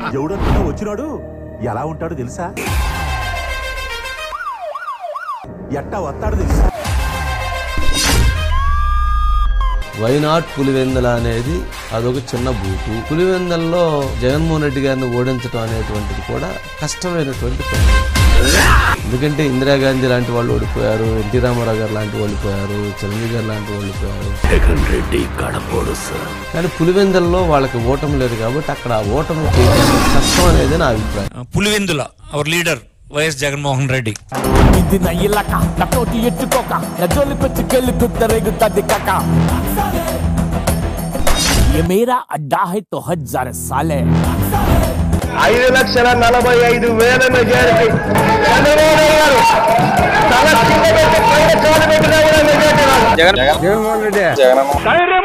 ఎవడన్నా వచ్చినాడు ఎలా ఉంటాడో తెలుసా ఎట్టా వస్తాడో తెలుసా వైనాట్ పులివెందల అనేది అదొక చిన్న బూటు పులివెందల్లో జగన్మోహన్ రెడ్డి గారిని ఓడించడం అనేటువంటిది కూడా కష్టమైనటువంటి పని ఎందుకంటే ఇందిరాగాంధీ లాంటి వాళ్ళు ఓడిపోయారు ఎన్టీ రామారావు గారు లాంటి వాళ్ళు ఓడిపోయారు చిరంజీవి గారు లాంటి వాళ్ళు ఓడిపోయారు కానీ పులివెందల్లో వాళ్ళకి ఓటమి లేదు కాబట్టి అక్కడ ఆ ఓటమి చేయడం కష్టం అనేది నా అభిప్రాయం Pulivendula our leader Y S Jaganmohan Reddy ఇది నా ఇల్లక నా తోటి ఎత్తుకోక నా జోలికొచ్చి కెళ్ళి కుత్తరేగుతుంది కక ये मेरा अड्डा है तो हजार साले ఐదు లక్షల నలభై ఐదు వేల మెజారిటీ చంద్రబాబు నాయుడు గారు తల కింద పెట్టి పైన కాలు పెట్టినా కూడా మెజారిటీ రాదు. జగన్మోహన్ రెడ్డి ధైర్యం